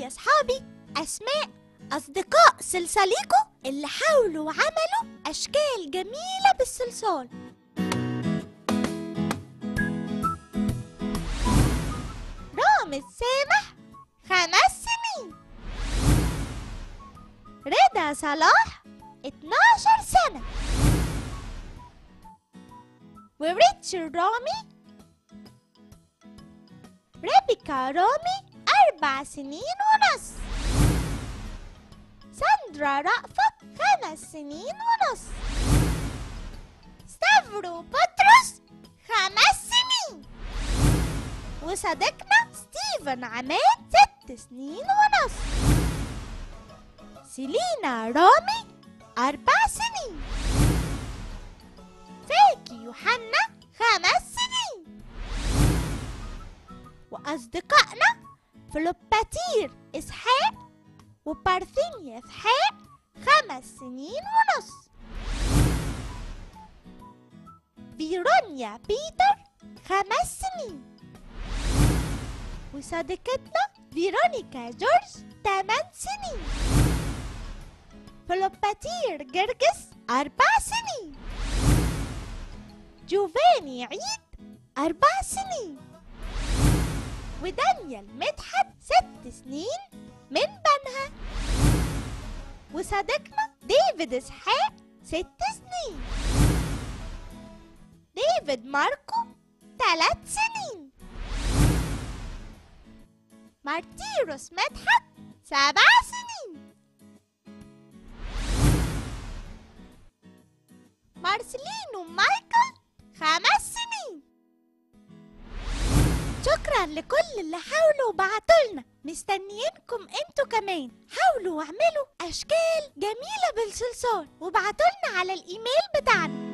أصحابي أسماء أصدقاء سلسليكو اللي حاولوا وعملوا أشكال جميلة بالصلصال رامز سامح خمس سنين رضا صلاح 12 سنة وريتشارد رامي ريبيكا رامي أربع سنين ونص ساندرا رأفت خمس سنين ونص ستافرو بطرس خمس سنين وصديقنا ستيفن عماد ست سنين ونص سيلينا رامي أربع سنين فاكي يوحنا خمس سنين وأصدقائنا فلوباتير إسحاق وبارثينيا إسحاق خمس سنين ونص فيرونيا بيتر خمس سنين وصديقتنا فيرونيكا جورج تمن سنين فلوباتير جرجس أربع سنين جوفاني عيد أربع سنين ودانيال مدحت ست سنين من بنها وصديقنا ديفيد إسحاق ست سنين ديفيد ماركو ثلاث سنين مارتيروس مدحت سبع سنين مارسلينو مايكل خمس سنين شكرا لكل اللي حاولوا وبعتولنا مستنيينكم انتوا كمان حاولوا واعملوا اشكال جميلة بالصلصال وبعتولنا على الايميل بتاعنا